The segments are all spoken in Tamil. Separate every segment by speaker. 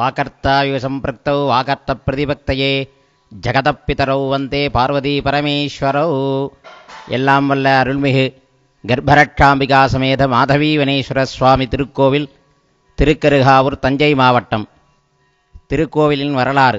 Speaker 1: வாகர்த்தாயுக சம்பிரக்தௌ வாகர்த்த பிரதிபக்தையே ஜெகதப்பிதரௌ வந்தே பார்வதி பரமேஸ்வரௌ எல்லாம் வல்ல அருள்மிகு கர்ப்பரட்சாம்பிகா சமேத மாதவி வனேஸ்வர சுவாமி திருக்கோவில் திருக்கருகாவூர் தஞ்சை மாவட்டம் திருக்கோவிலின் வரலாறு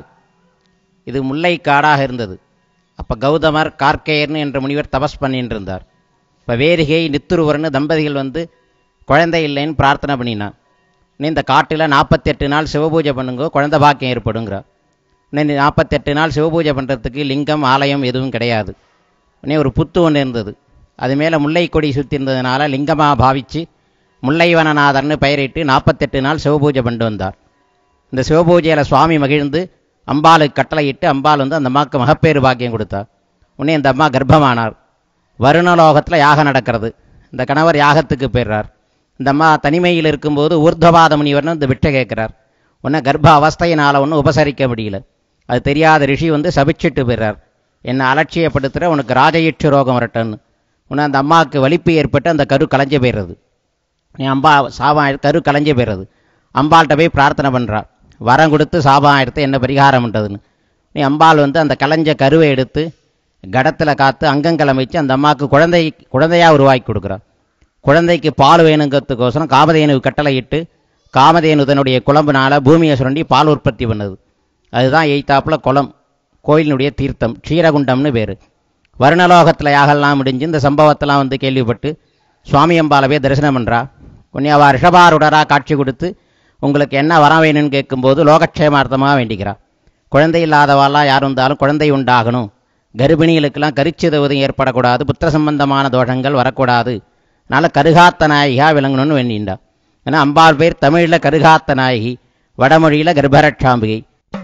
Speaker 1: இது முல்லை காடாக இருந்தது அப்போ கௌதமர் கார்க்கேயர்னு என்ற முனிவர் தபஸ் பண்ணிட்டு இருந்தார் இப்போ வேரிகை நித்துருவர்னு தம்பதிகள் வந்து குழந்தை இல்லைன்னு பிரார்த்தனை பண்ணினான் இன்னும் இந்த காட்டில் நாற்பத்தெட்டு நாள் சிவபூஜை பண்ணுங்க குழந்தை பாக்கியம் ஏற்படுங்கிறா இன்னும் நாற்பத்தெட்டு நாள் சிவபூஜை பண்ணுறதுக்கு லிங்கம் ஆலயம் எதுவும் கிடையாது இன்னும் ஒரு புத்து ஒன்று இருந்தது அது மேலே முல்லை கொடி சுற்றி இருந்ததுனால லிங்கமாக பாவித்து முல்லைவனநாதர்னு பெயரிட்டு நாற்பத்தெட்டு நாள் சிவபூஜை பண்ணிட்டு வந்தார் இந்த சிவபூஜையில் சுவாமி மகிழ்ந்து அம்பாளுக்கு கட்டளையிட்டு அம்பாள் வந்து அந்த அம்மாவுக்கு மகப்பேறு பாக்கியம் கொடுத்தார் உடனே இந்த அம்மா கர்ப்பமானார் வருணலோகத்தில் யாகம் நடக்கிறது இந்த கணவர் யாகத்துக்கு போயிடுறார் இந்த அம்மா தனிமையில் இருக்கும்போது ஊர்துவபாத முனிவர்னு இந்த விட்டை கேட்குறார் உன்னை கர்ப்ப அவஸ்தையினால் ஒன்றும் உபசரிக்க முடியல அது தெரியாத ரிஷி வந்து சபிச்சிட்டு போயிடுறார் என்னை அலட்சியப்படுத்துகிற உனக்கு ராஜயிற்று ரோகம் வரட்டுன்னு உன்னை அந்த அம்மாவுக்கு வலிப்பு ஏற்பட்டு அந்த கரு கலைஞ்சு போயிடுறது நீ அம்பா சாபம் கரு கலைஞ்சு போயிடுறது அம்பாள்கிட்ட போய் பிரார்த்தனை பண்ணுறா வரம் கொடுத்து சாபம் எடுத்து என்ன பரிகாரம் பண்ணுறதுன்னு நீ அம்பாள் வந்து அந்த கலைஞ்ச கருவை எடுத்து கடத்தில் காத்து அங்கங்களை வச்சு அந்த அம்மாவுக்கு குழந்தை குழந்தையாக உருவாக்கி கொடுக்குறா குழந்தைக்கு பால் வேணுங்கிறதுக்கோசரம் காமதேனு கட்டளையிட்டு காமதேனு தன்னுடைய குழம்புனால பூமியை சுரண்டி பால் உற்பத்தி பண்ணுது அதுதான் எய்த்தாப்புல குளம் கோயிலினுடைய தீர்த்தம் க்ஷீரகுண்டம்னு பேர் வருணலோகத்தில் யாகெல்லாம் முடிஞ்சு இந்த சம்பவத்தெல்லாம் வந்து கேள்விப்பட்டு சுவாமி அம்பாலவே தரிசனம் பண்ணுறா உன்னை அவ ரிஷபாருடராக காட்சி கொடுத்து உங்களுக்கு என்ன வரம் வேணும்னு கேட்கும்போது லோகக்ஷேமார்த்தமாக வேண்டிக்கிறா குழந்தை இல்லாதவாலாம் யார் வந்தாலும் குழந்தை உண்டாகணும் கர்ப்பிணிகளுக்கெல்லாம் கரிச்சிதவதும் ஏற்படக்கூடாது புத்திர சம்பந்தமான தோஷங்கள் வரக்கூடாது அதனால் கருகாத்த நாயகியா விளங்கணும்னு வேண்டிண்டா ஏன்னா அம்பாள் பேர் தமிழில் கருகாத்த நாயகி வடமொழியில் கர்ப்பரட்சாம்பிகை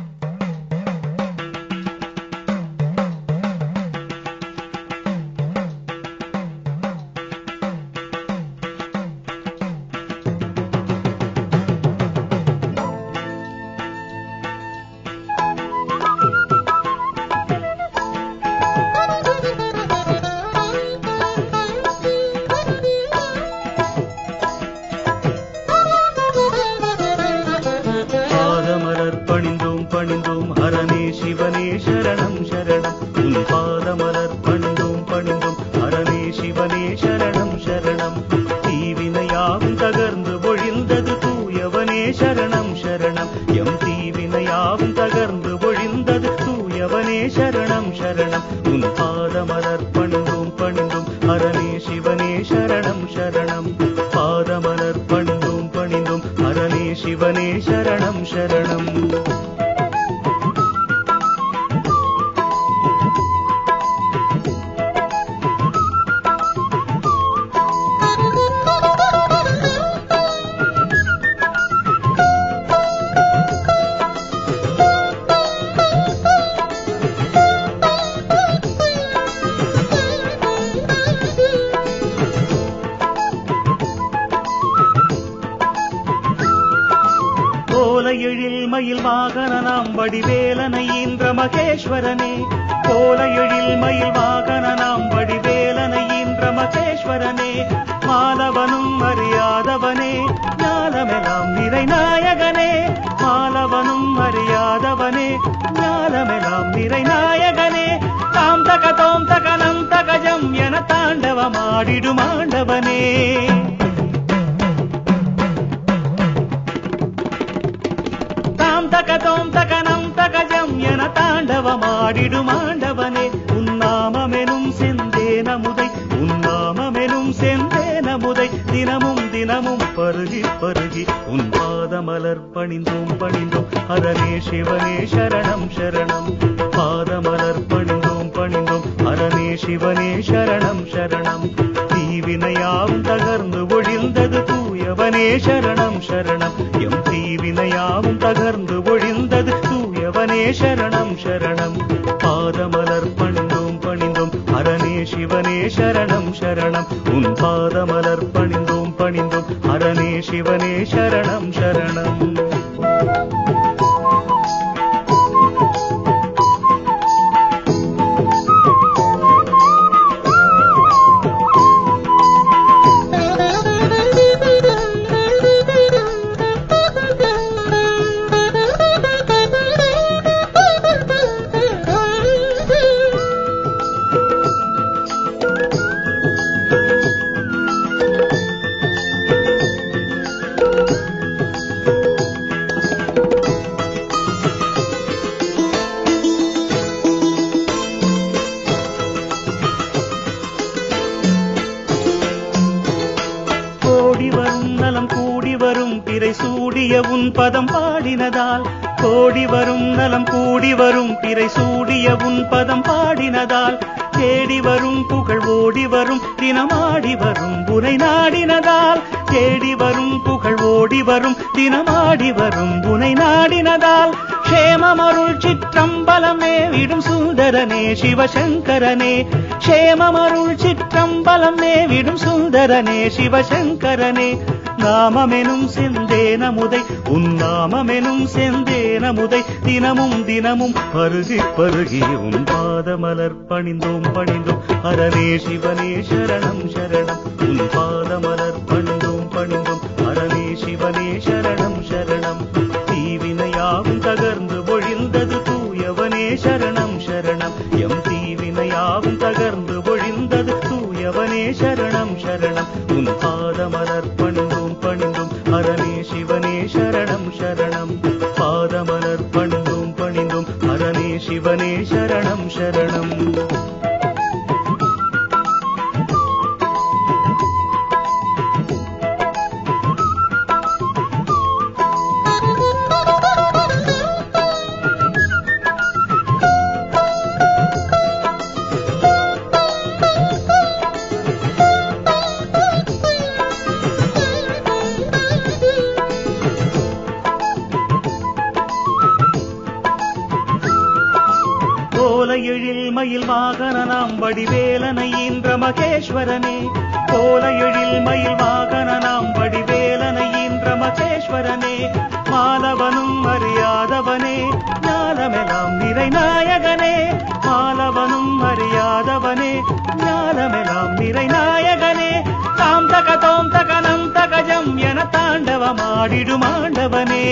Speaker 2: பாதமலர் பணிந்தோம் பணிந்தோம் ஹரனே சிவனே சரணம் சரணம் உன் பாதமலர் பணிந்தோம் பணிந்தோம் ஹரனே சிவனே சரணம் சரணம் தீவினையாவும் தகர்ந்து ஒழிந்தது தூயவனே சரணம் சரணம் எம் தீவினையாவும் தகர்ந்து ஒழிந்தது தூயவனே சரணம் சரணம் உன் பாதமலர் பணிந்தோம் பணிந்தோம் ஹரனே சிவனே சரணம் சரணம் பாதமலர் பணிந்தோம் பணிந்தோம் ஹரனே சிவனே சரணம் சரணம் கோலையெழில் மயில் வாகனனாம் வடிவேலனை ஈன்ற மகேஸ்வரனே கோலையெழில் மயில் வாகனனாம் வடிவேலனை ஈன்ற மகேஸ்வரனே மாலவனும் அறியாதவனே ஞானமெல்லாம் நிறை நாயகனே மாலவனும் அறியாதவனே ஞானமெல்லாம் நிறை நாயகனே தாம் தக தோம் தகனம் தகஜம் என தாண்டவமாடிடும் ஆண்டவனே தாம் தக தோம் தகனம் தகஜம் என தாண்டவமாடிடும் ஆண்டவனே உன்னாமமெனும் செந்தேன முதை உன்னாமமெனும் செந்தேன முதை தினமும் தினமும் பருகி பருகி உன் பாதமலர் பணிந்தோம் பணிந்தோம் ஹரனே சிவனே சரணம் சரணம் பாதமலர் பணிந்தோம் பணிந்தோம் ஹரனே சிவனே சரணம் சரணம் தீவினையாவும் தகர்ந்து ஒழிந்தது தூயவனே சரணம் சரணம் எம் தீவினையாவும் தகர்ந்து ஒழிந்தது தூயவனே சரணம் சரணம் பாதமலர் பணிந்தோம் பணிந்தோம் ஹரனே சிவனே சரணம் சரணம் உன் பாதமலர் பணிந்தோம் பணிந்தோம் ஹரனே சிவனே சரணம் சரணம்
Speaker 3: Thank you.
Speaker 2: பிறை சூடிய உன் பதம் பாடினதால் கோடி வரும் நலம் கூடி வரும் பிறை சூடிய உன் பதம் பாடினதால் தேடி வரும் புகழ் ஓடி வரும் தினமாடி வரும் புனை நாடினதால் தேடி வரும் புகழ் ஓடி வரும் தினமாடி வரும் புனை நாடினதால் க்ஷேமமருள் சிற்றம்பலமே விடும் சுந்தரனே சிவசங்கரனே க்ஷேமமருள் சிற்றம்பலமே விடும் சுந்தரனே சிவசங்கரனே நாமமெனும் செந்தேனமுதை உன் நாமமெனும் செந்தேனமுதை தினமும் தினமும் பருகி பருகி உன் பாதமலர் பணிந்தோம் பணிந்தோம் அரணே சிவனே சரணம் சரணம் உன் பாதமலர் பணிந்தோம் பணிந்தோம் அரணே சிவனே சரணம் சரணம் தீவினையாவும் தகர்ந்து ஒழிந்தது தூயவனே சரணம் சரணம் எம் தீவினையாவும் தகர்ந்து ஒழிந்தது தூயவனே சரணம் சரணம் உன் பாதமலர் பணிந்தோம் பணிந்தோம் அரணே சிவனே சரணம் சரணம் பாதமலர் பணிந்தோம் பணிந்தோம் அரணே சிவனே சரணம் சரணம் கோல எழில் மயில் வாகனனாம் வடிவேலனை ஈன்ற மகேஸ்வரனே கோல எழில் மயில் வாகனனாம் வடிவேலனை ஈன்ற மகேஸ்வரனே மாலவனும் அறியாதவனே ஞானமெல்லாம் நிறை நாயகனே மாலவனும் அறியாதவனே ஞானமெல்லாம் நிறை நாயகனே தாம் தக தோம் தகனம் தகஜம் என தாண்டவமாடிடும் ஆண்டவனே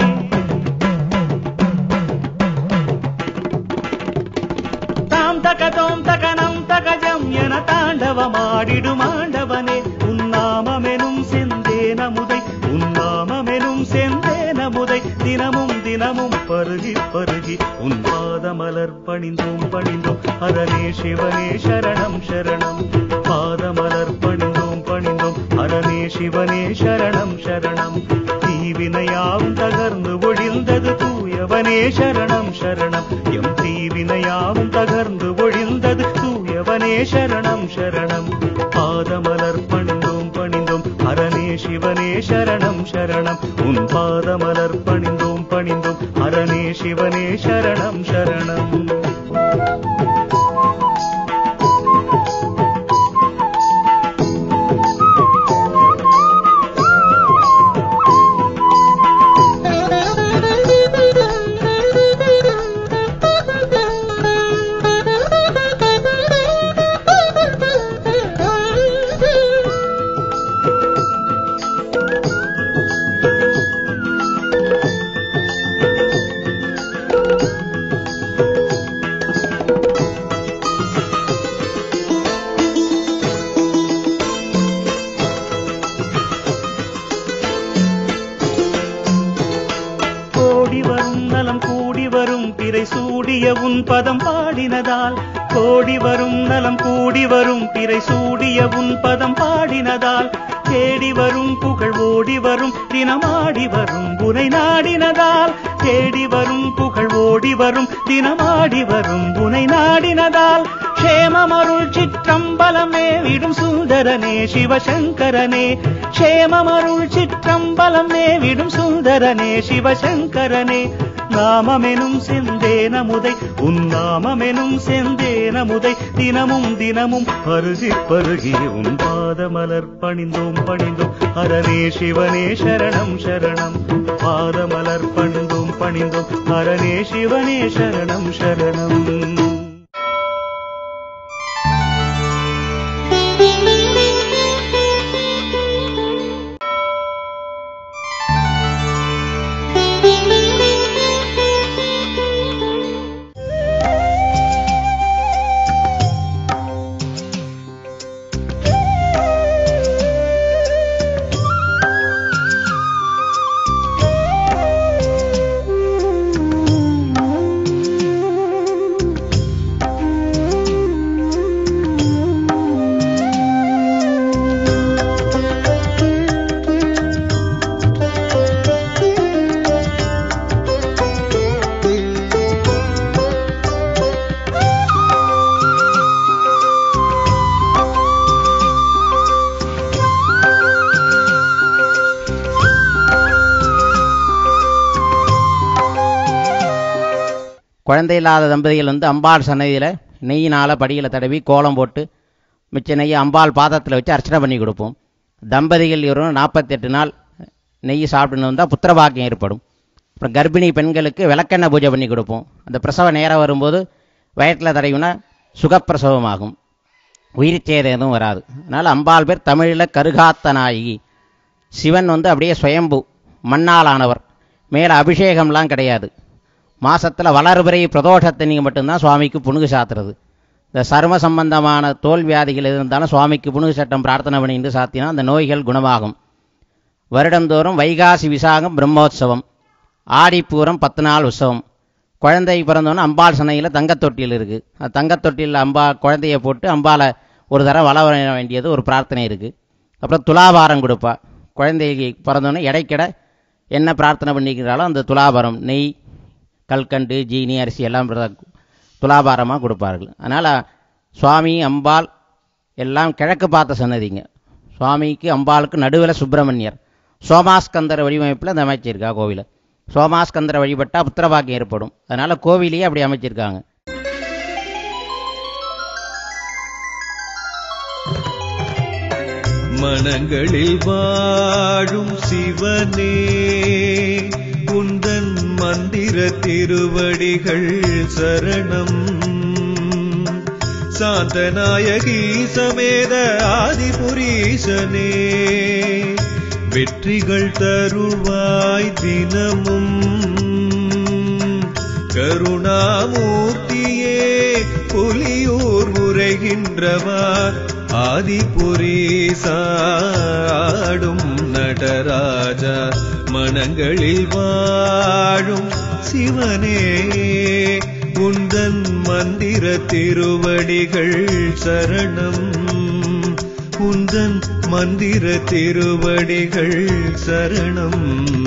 Speaker 2: தாம் தகதோம் தகனம் தகஜம் என தாண்டவமாடிடும் ஆண்டவனே உன்னாமமெனும் செந்தேனமுதை உன்னாமமெனும் செந்தேனமுதை தினமும் தினமும் பருகி பருகி உன் பாதமலர் பணிந்தோம் பணிந்தோம் அரணே சிவனே சரணம் சரணம் பாதமலர் பணிந்தோம் பணிந்தோம் அரணே சிவனே சரணம் சரணம் தீவினையாவும் தகர்ந்து ஒழிந்தது தூயவனே சரணம் சரணம் எம் தீவினையாவும் தகர்ந்து ஒழிந்தது தூயவனே சரணம் சரணம் பாதமலர் பணிந்தோம் பணிந்தோம் அரணே சிவனே சரணம் சரணம் உன் பாதமலர் பணிந்தோம் பணிந்தோம் அரணே சிவனே சரணம் சரணம் கோடி வரும் நலம் கூடி வரும் பிறை சூடிய உன் பதம் பாடினதால் கோடி வரும் நலம் கூடி வரும் பிறை சூடிய உன் பதம் பாடினதால் தேடி வரும் புகழ் ஓடி வரும் தினமாடி வரும் புனை நாடினதால் தேடி வரும் புகழ் ஓடி வரும் தினமாடி வரும் புனை நாடினதால் க்ஷேமமருள் சிற்றம்பலமே விடும் சுந்தரனே சிவசங்கரனே க்ஷேமமருள் சிற்றம்பலமே விடும் சுந்தரனே சிவசங்கரனே நாமமெனும் செந்தேனமுதை உன் நாமமெனும் செந்தேனமுதை தினமும் தினமும் பருகி பருகி உன் பாதமலர் பணிந்தோம் பணிந்தோம் அரணே சிவனே சரணம் சரணம் பாதமலர் பணிந்தோம் பணிந்தோம் அரணே சிவனே சரணம் சரணம்
Speaker 1: குழந்தை இல்லாத தம்பதிகள் வந்து அம்பாள் சன்னதியில் நெய்யினால் படியில் தடவி கோலம் போட்டு மிச்ச நெய்யை அம்பாள் பாதத்தில் வச்சு அர்ச்சனை பண்ணி கொடுப்போம் தம்பதிகள் இவரும் நாற்பத்தெட்டு நாள் நெய் சாப்பிட்டுன்னு வந்தால் புத்திரபாக்கியம் ஏற்படும் அப்புறம் கர்ப்பிணி பெண்களுக்கு விளக்கெண்ணெய் பூஜை பண்ணி கொடுப்போம் அந்த பிரசவ நேரம் வரும்போது வயிற்றில் தடவினா சுகப்பிரசவமாகும் உயிர்ச்சேதம் எதுவும் வராது அதனால் அம்பாள் பேர் தமிழில் கருகாத்த நாயகி சிவன் வந்து அப்படியே சுயம்பு மண்ணால் ஆனவர் மேலே அபிஷேகம்லாம் கிடையாது மாசத்துல வளர்பிறை பிரதோஷத்தன்னைக்கு மட்டும்தான் சுவாமிக்கு புணுகு சாத்துறது இந்த சரும சம்பந்தமான தோல் வியாதிகள் எது இருந்தாலும் சுவாமிக்கு புணுகு சட்டம் பிரார்த்தனை பண்ணிட்டு சாத்தினா அந்த நோய்கள் குணமாகும் வருடந்தோறும் வைகாசி விசாகம் பிரம்மோற்சவம் ஆடிப்பூரம் பத்து நாள் உற்சவம் குழந்தை பிறந்தோன்னே அம்பாள் சனையில் தங்கத்தொட்டியில் இருக்குது அந்த தங்கத்தொட்டியில் அம்பா குழந்தைய போட்டு அம்பாலை ஒரு தரம் வள வர வேண்டியது ஒரு பிரார்த்தனை இருக்குது அப்புறம் துலாபாரம் கொடுப்பா குழந்தைக்கு பிறந்தோன்னே இடைக்கிட என்ன பிரார்த்தனை பண்ணிக்கிறாளோ அந்த துலாபாரம் நெய் கல்கண்டு ஜீனி அரிசி எல்லாம் பிரத- துலாபாரமாக கொடுப்பார்கள் அதனால் சுவாமி அம்பாள் எல்லாம் கிழக்கு பார்த்த சன்னதிங்க சுவாமிக்கு அம்பாளுக்கு நடுவில் சுப்பிரமணியர் சோமாஸ்கந்தர் வடிவமைப்பில் இந்த அமைச்சிருக்கா கோவிலை சோமாஸ்கந்தரை வழிபட்டால் புத்திரபாக்கியம் ஏற்படும் அதனால் கோவிலையே அப்படி அமைச்சிருக்காங்க
Speaker 3: மனங்களில் வாழும் சிவனே உந்தன் மந்திர திருவடிகள் சரணம் சாந்தநாயகி சமேத ஆதிபுரீசனே வெற்றிகள் தருவாய் தினமும் கருணாமூர்த்தியே புலியூர் உரைகின்றவா ஆதிபுரீசாடும் நடராஜா மனங்களில் வாழும் சிவனே உந்தன் மந்திர திருவடிகள் சரணம் உந்தன் மந்திர திருவடிகள் சரணம்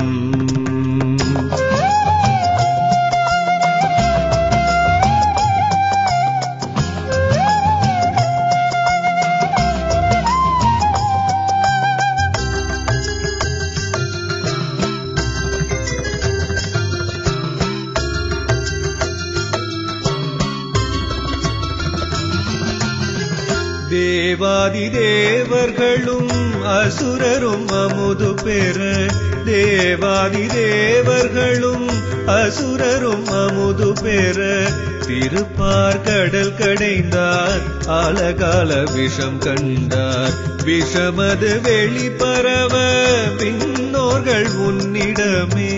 Speaker 3: தேவாதி தேவர்களும் அசுரரும் அமுது பெற தேவாதி தேவர்களும் அசுரரும் அமுது பெற திருப்பார் கடல் கடைந்தார் ஆலகால விஷம் கண்டார் விஷமது வெளிப்பரவ பின்னோர்கள் உன்னிடமே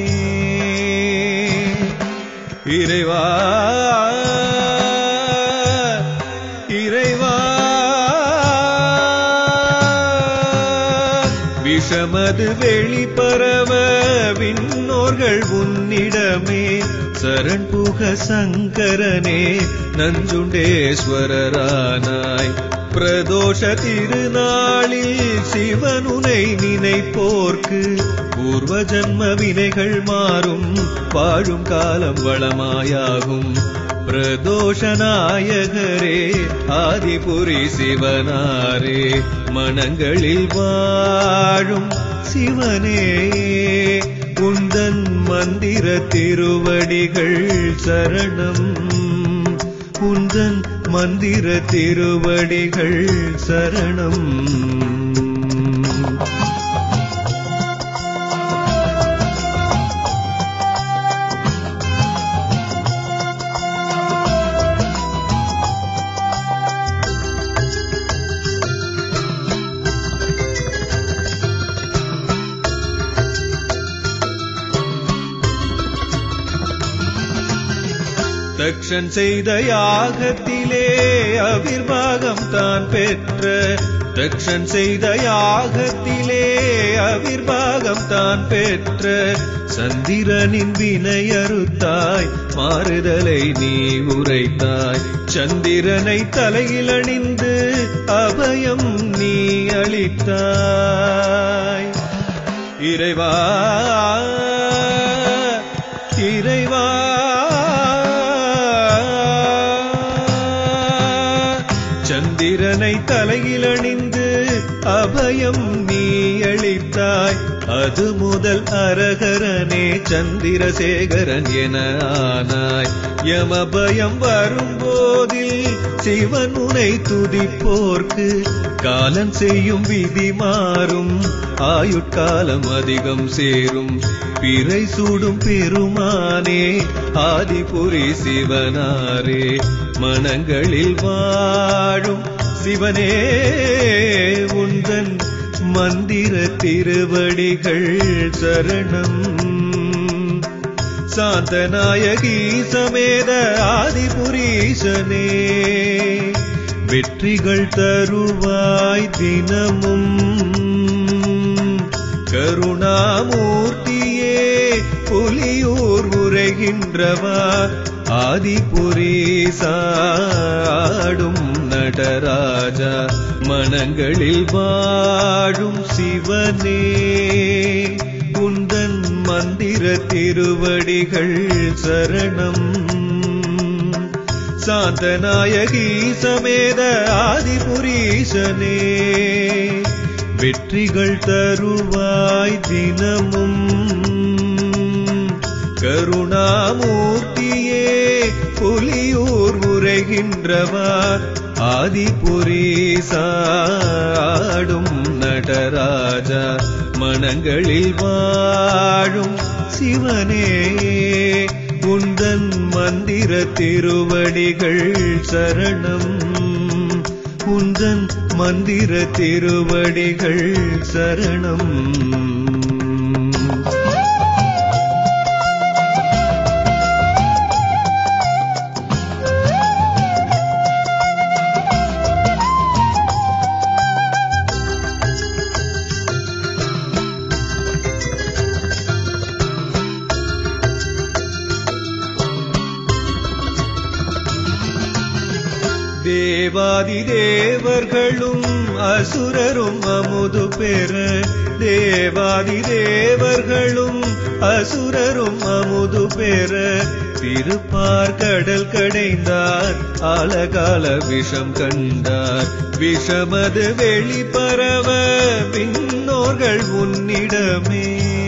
Speaker 3: இறைவா இறைவா விஷமது வெளிப்பரவ விண்ணோர்கள் உன்னிடமே சரண் புக சங்கரனே நஞ்சுண்டேஸ்வரரானாய் பிரதோஷ திருநாளில் சிவனுனை நினைப்போர்க்கு பூர்வ ஜன்ம வினைகள் மாறும் வாழும் காலம் வளமாயாகும் பிரதோஷ நாயகரே ஆதிபுரி சிவனாரே மனங்களில் வாழும் சிவனே உந்தன் மந்திர திருவடிகள் சரணம் உந்தன் மந்திர திருவடிகள் சரணம் தக்ஷன் செய்த யாகத்திலே அவிர்வாகம் தான் பெற்ற தக்ஷன் செய்த யாகத்திலே அவிர்வாகம் தான் பெற்ற சந்திரனின் வினையறுத்தாய் மாறுதலை நீ உரைத்தாய் சந்திரனை தலையில் அணிந்து அபயம் நீ அளித்தாய் இறைவா இறைவா சந்திரனை தலையில் அணிந்து அபயம் நீ அளித்தாய் அது முதல் அரகரனே சந்திரசேகரன் என ஆனாய் யமபயம் வரும்போதில் சிவன் உனை துதிப்போர்க்கு காலன் செய்யும் விதி மாறும் ஆயுட்காலம் அதிகம் சேரும் பிறை சூடும் பெருமானே ஆதிபுரி சிவனாரே மனங்களில் வாழும் சிவனே உந்தன் மந்திர திருவடிகள் சரணம் சாந்தநாயகி சமேத ஆதிபுரீசனே வெற்றிகள் தருவாய் தினமும் கருணாமூர்த்தியே புலியூர் உரைகின்றவா ஆதிபுரீசாடும் நடராஜா மனங்களில் வாழும் சிவனே உந்தன் மந்திர திருவடிகள் சரணம் சாந்தநாயகி சமேத ஆதிபுரீசனே வெற்றிகள் தருவாய் தினமும் கருணாமூர்த்தியே புலியூர் உரைகின்றவா ஆதிபுரீசாடும் நடராஜா மனங்களில் வாழும் சிவனே உந்தன் மந்திர திருவடிகள் சரணம் உந்தன் மந்திர திருவடிகள் சரணம் தேவாதி தேவர்களும் அசுரரும் அமுது பெற தேவாதி தேவர்களும் அசுரரும் அமுது பெற திருப்பார் கடல் கடைந்தார் ஆலகால விஷம் கண்டார் விஷமது வெளிப்பரவ விண்ணோர்கள் உன்னிடமே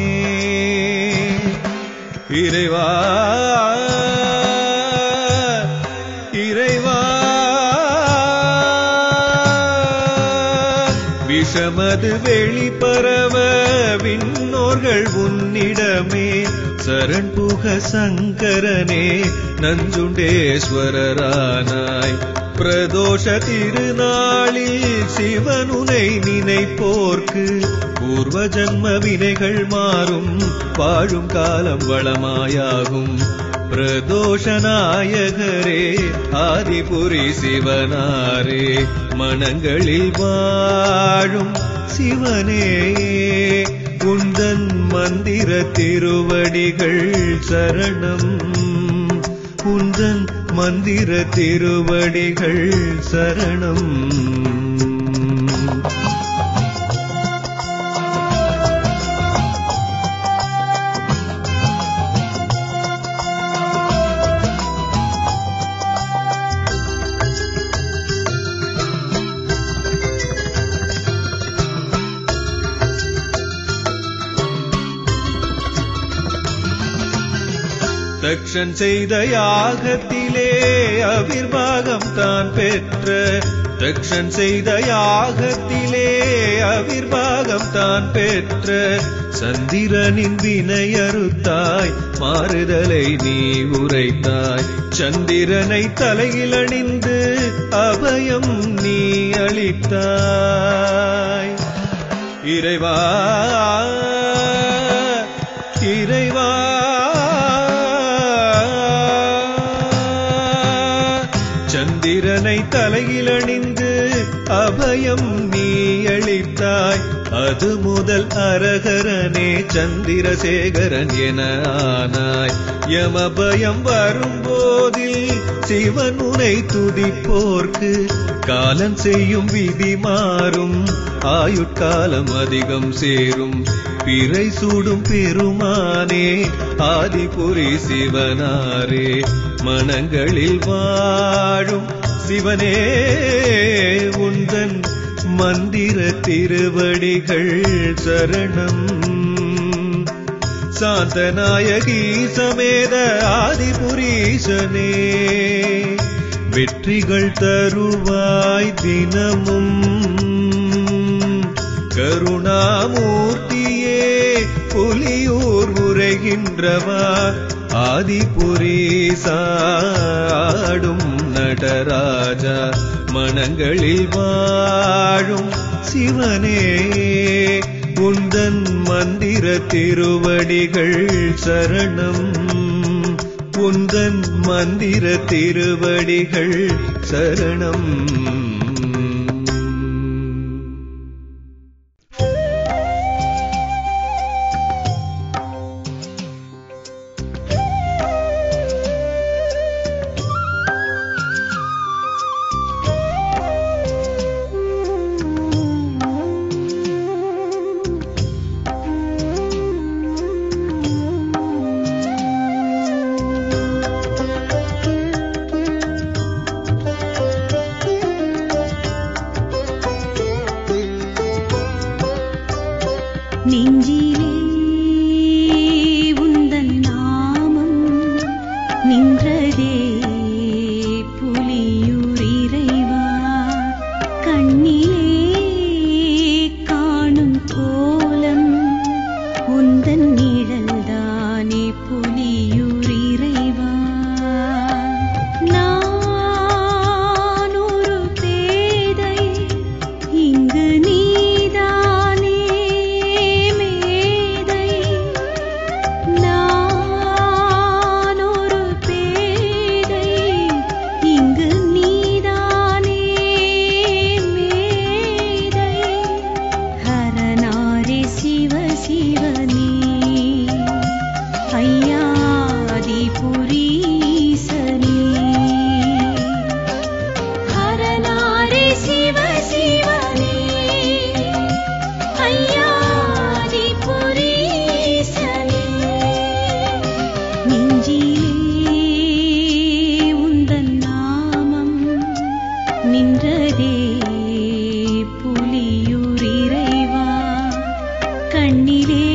Speaker 3: இறைவா இறைவா விஷமது வெளிப்பரவ விண்ணோர்கள் உன்னிடமே சரண் புக சங்கரனே நஞ்சுண்டேஸ்வரரானாய் பிரதோஷ திருநாளில் சிவனுனை நினைப்போர்க்கு பூர்வ ஜன்ம வினைகள் மாறும் வாழும் காலம் வளமாயாகும் பிரதோஷ நாயகரே ஆதிபுரி சிவனாரே மனங்களில் வாழும் சிவனே குந்தன் மந்திர திருவடிகள் சரணம் குந்தன் மந்திர திருவடிகள் சரணம் தக்ஷன் செய்த யாகத்திலே அவிர்வாகம் தான் பெற்ற தக்ஷன் செய்த யாகத்திலே அவிர்வாகம் தான் பெற்ற சந்திரனின் வினையறுத்தாய் மாறுதலை நீ உரைத்தாய் சந்திரனை தலையில் அணிந்து அபயம் நீ அளித்தாய் இறைவா இறைவா சந்திரனை தலையில் அணிந்து அபயம் நீ அளித்தாய் அது முதல் அரகரனே சந்திரசேகரன் என ஆனாய் யமபயம் வரும்போதில் சிவன் உனை துதிப்போர்க்கு காலன் செய்யும் விதி மாறும் ஆயுட்காலம் அதிகம் சேரும் பிறை சூடும் பெருமானே ஆதிபுரி சிவனாரே மனங்களில் வாழும் சிவனே உந்தன் மந்திர திருவடிகள் சரணம் சாந்தநாயகி சமேத ஆதிபுரீசனே வெற்றிகள் தருவாய் தினமும் கருணாமூர்த்தியே புலியூர் உரைகின்றவா ஆதிபுரீசாடும் நடராஜா மனங்களில் வாழும் சிவனே உந்தன் மந்திர திருவடிகள் சரணம் உந்தன் மந்திர திருவடிகள் சரணம்
Speaker 4: நெஞ்சிலே உந்தன் நாமம் நின்றதே புலியூர் இறைவா கண்ணிலே காணும் கோலம் உந்தன் நிழல்தானே புலியூர் இறைவா நான் ஒரு பேதை இங்கு நீதானே மேதை நான் ஒரு பேதை இங்கு நீதானே மேதை ஹரநாரே சிவ சிவனே ஐயாதிபுரீசனே ஹரநாரே சிவ சிவனே ஐயாதிபுரீசனே நெஞ்சிலே உந்தன் நாமம் நின்றதே புலியூர் இறைவா கண்ணிலே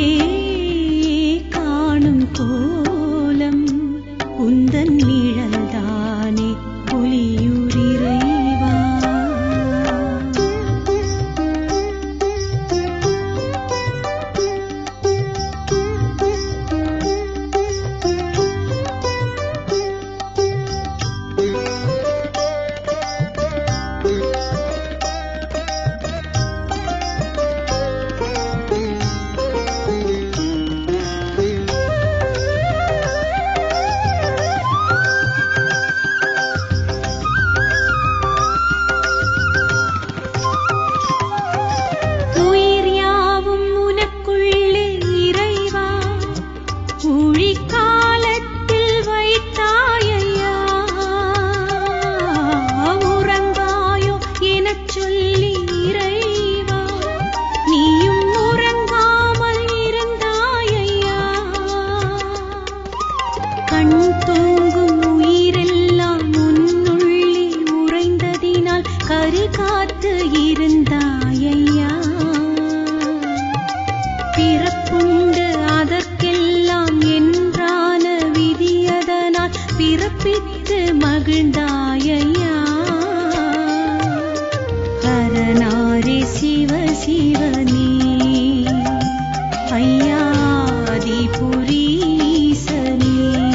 Speaker 4: காணும் கோலம் உந்தன் நிழல்தானே புலியூர் இறைவா உயிர் யாவும் உனக்குள்ளே இறைவா ஊழிக்காலத்தில் வைத்தாயையா உறங்காயோ எனச் சொல்லி இறைவா நீயும் உறங்காமல் இருந்தாயையா கண் தூங்கும் உயிரெல்லாம் உன்னுள்ளே உறைந்ததினால் கரு காத்து இருந்தாயையா பிறப்புண்டு அதற்கெல்லாம் என்றான விதியதனால் பிறப்பித்து மகிழ்ந்தாயையா ஹரநாரே சிவ சிவனே ஐயாதிபுரீசனே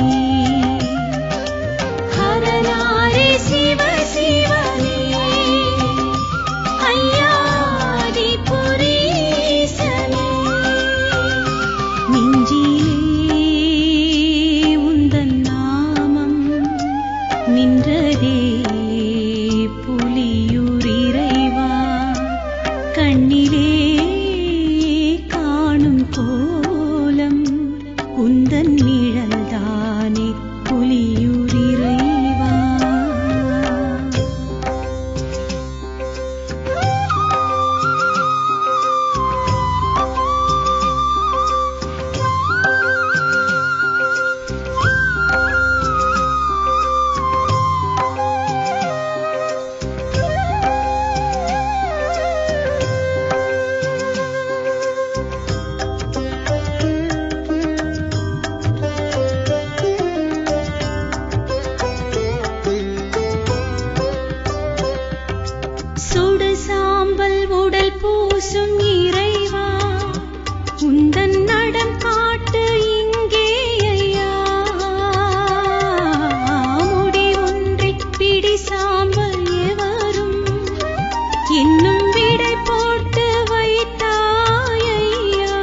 Speaker 4: ஹரநாரே சிவ சிவனே ஐயாதிபுரீசனே நெஞ்சிலே உந்தன் நாமம் நின்ற உந்தன் நடம் காட்டு இங்கே ஐயா முடி ஒன்றில் பிடி சாம்பல் எவரும் இன்னும் விடை போட்டு வைத்தாயையா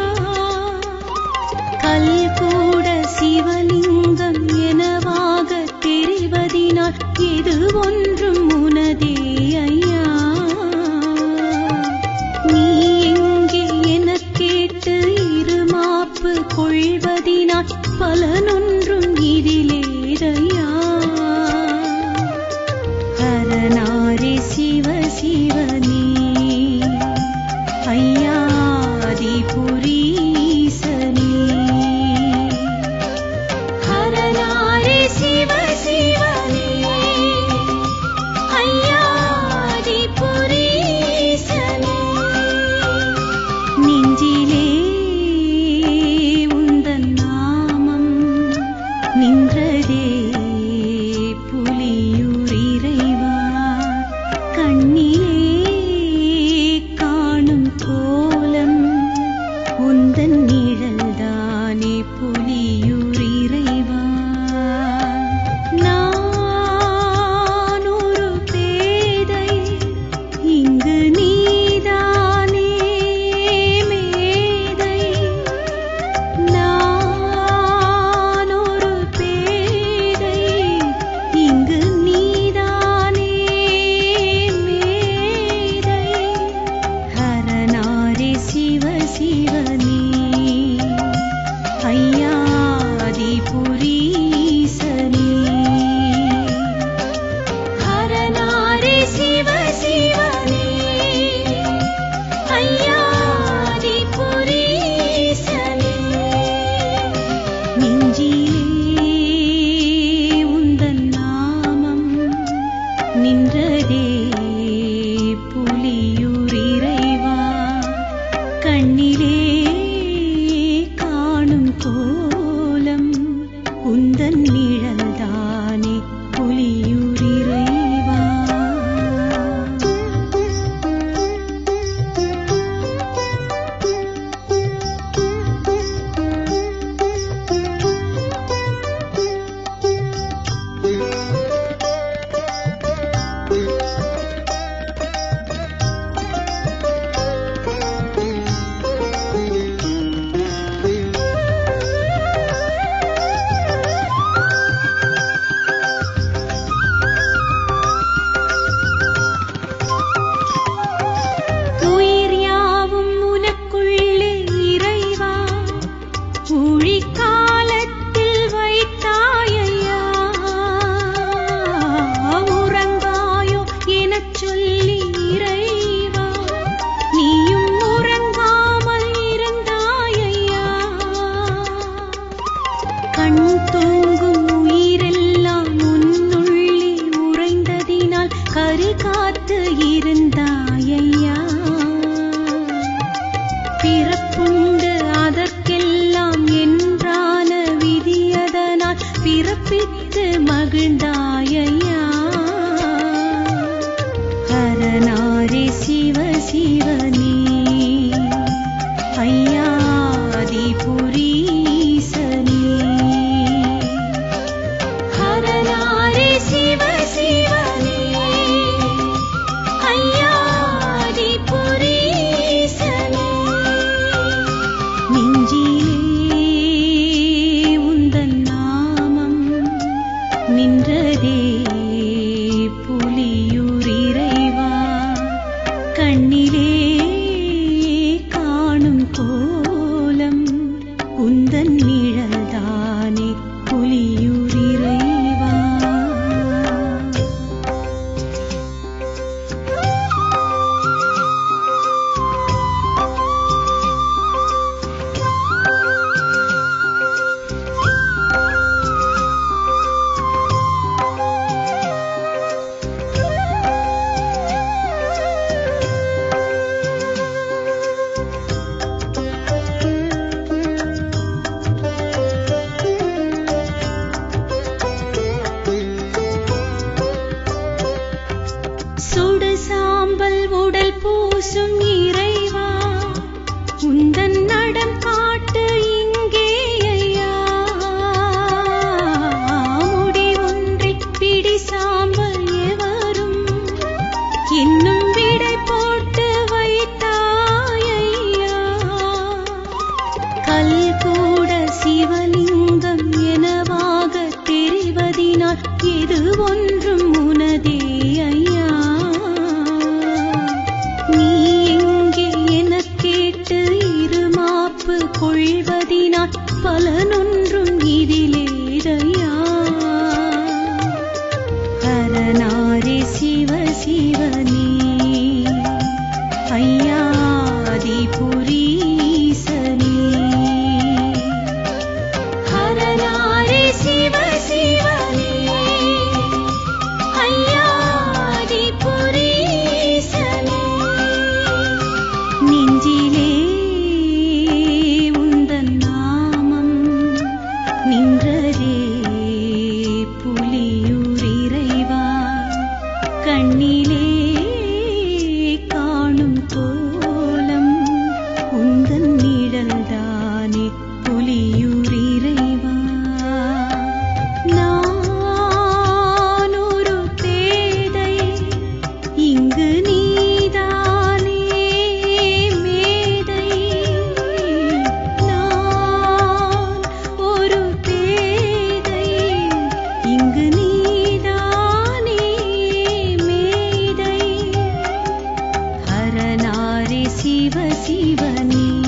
Speaker 4: கல் கூட சிவலிங்கம் எனவாக தெரிவதினால் இது ஒன்றும் உனதே ஐயா நீ எங்கே எனக் கேட்டு இருமாப்பு கொள்வதினால் பலனொன்றும் இதிலேதையா ஹரநாரி சிவ சிவனே ஐயாதிபுரீசனே ஹரநாரி சிவ சிவனே ஐயாதிபுரீசனே நெஞ்சிலே உந்தன் நாமம் நின்றதே புலியூர் இறைவா கண்ணிலே காணும் கோலம் உந்தன் நிழல்தானே புலியூர் இறைவா நான் ஒரு பேதை இங்கு நீதானே மேதை நான் ஒரு பேதை இங்கு நீதானே மேதை ஹரநாரி சிவ சிவனே ஐயாதிபுரீசனே ஹரநாரி சிவ சிவனே ஐயாதிபுரீசனே நெஞ்சிலே உந்தன் நாமம் நின்றதே புலியூர் இறைவா கண்ணிலே காணும் கோலம் உந்தன் நிழல்தானே புலியூர் இறைவா உயிர் யாவும் உனக்குள்ளே இறைவா ஊழிக்காலத்தில் வைத்தாயையா உறங்காயோ எனச் சொல்லி இறைவா நீயும் உறங்காமல் இருந்தாயையா கண் தூங்கும் உயிரெல்லாம் உன்னுள்ளே உறைந்ததினால் கரு காத்து இருந்தாயையா பிறப்புண்டு அதற்கெல்லாம் என்றான விதியதனால் பிறப்பித்து மகிழ்ந்தாயையா ஹரநாரி சிவ சிவனே ஐயாதிபுரீசனே ஹரநாரி சிவ சிவனே ஐயாதிபுரீசனே நெஞ்சிலே உந்தன் நாமம் நின்றதே ஒன்றும் உனதே ஐயா நீ எங்கே எனக் கேட்டு இருமாப்பு கொள்வதினால் பலனொன்றும் இதிலேதையா ஹரநாரே சிவ சிவனே ஐயாதிபுரீசனே ஹரநாரே சிவ சிவனே ஐயாதிபுரீசனே நெஞ்சிலே உந்தன் நாமம் நின்றதே புலியூர் இறைவா கண்ணிலே காணும் கோலம் உந்தன் நிழல்தானே புலியூர் இறைவா நான் ஒரு பேதை இங்கு நீதானே மேதை நான் ஒரு பேதை இங்கு நீதானே மேதை ஹரநாரே சிவ சிவனே